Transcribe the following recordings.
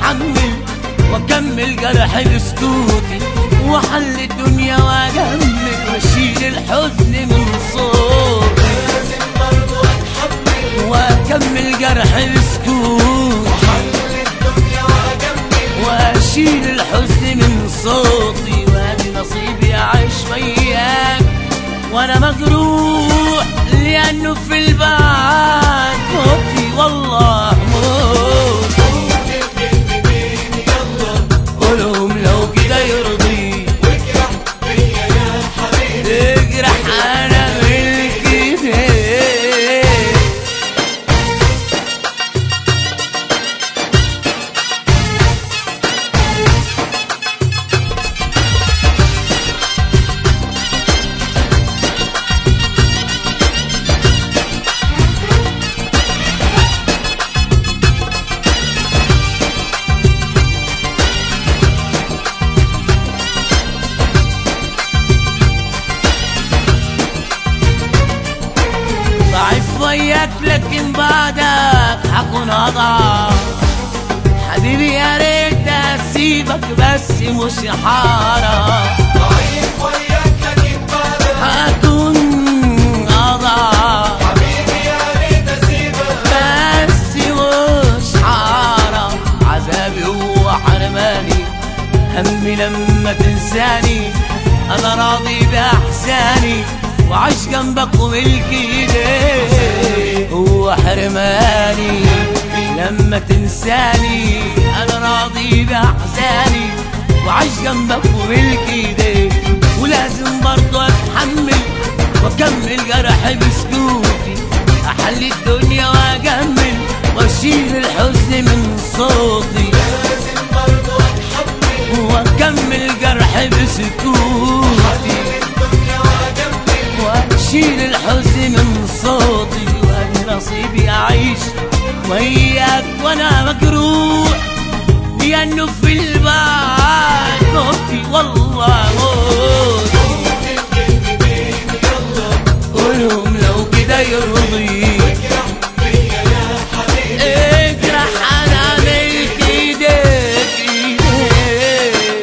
اتحمل واكمل جرحي بسكوتي واحل الدنيا واجمل واشيل الحزن من صوتي لازم برضو اتحمل واكمل جرحي بسكوتي حل الدنيا واجمل واشيل الحزن من صوتي وادي نصيبي اعيش وياك وانا مجروح لانه في البعد موتي والله موت قول الكلمتين يلا قولهم لو كده يرضي واجرح بيا يا حبيبي اجرح انا ملك ايديك ضعيف وياك لكن بعدك حكون اضعف حبيبي يا ريت اسيبك بس مش حارة ضعيف وياك لكن بعدك هكون اضعف حبيبي يا ريت اسيبك بس مش حارة عذابي هو حرماني همي لما تنساني انا راضي باحساني وعيش جنبك وملك ايديك هو حرماني لما تنساني انا راضي باحساني وعيش جنبك وملك ايديك ولازم برضه اتحمل واكمل جرحي بسكوتي احل الدنيا واجمل واشيل الحزن من صوتي لازم برضو اتحمل واكمل جرحي بسكوتي حل الدنيا واجمل واشيل الحزن من صوتي وادي نصيبي اعيش وياك وانا مجروح لانه في البعد موتي والله موت قول الكلمتين يلا قولهم لو كده يرضيك واجرح بيا يا حبيبي اجرح انا ملك ايديك ايديك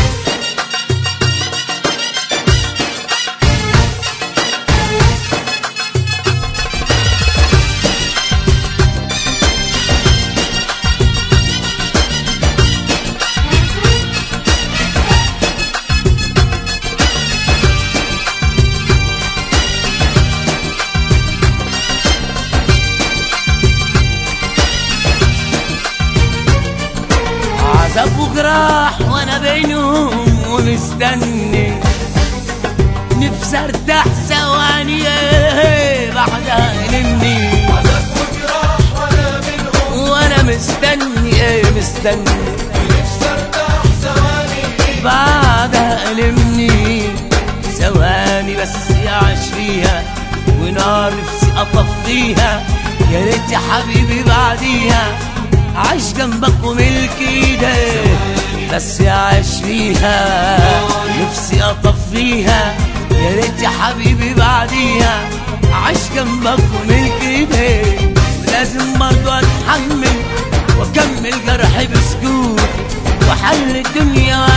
عذاب وجراح وانا بينهم ومستني نفسي ارتاح ثواني بعدها مني عذاب وجراح وانا منهم وانا مستني ايه مستني نفسي ارتاح ثواني بعدها ألمني ثواني بس أعيش فيها ونار نفسي أطفيها يا ريت يا حبيبي بعديها عايش جنبك وملك ايدك بس أعيش فيها نفسي أطفيها يا ريت يا حبيبي بعديها عايش جنبك وملك ايدك لازم برضه اتحمل واكمل جرحي بسكوت وحل الدنيا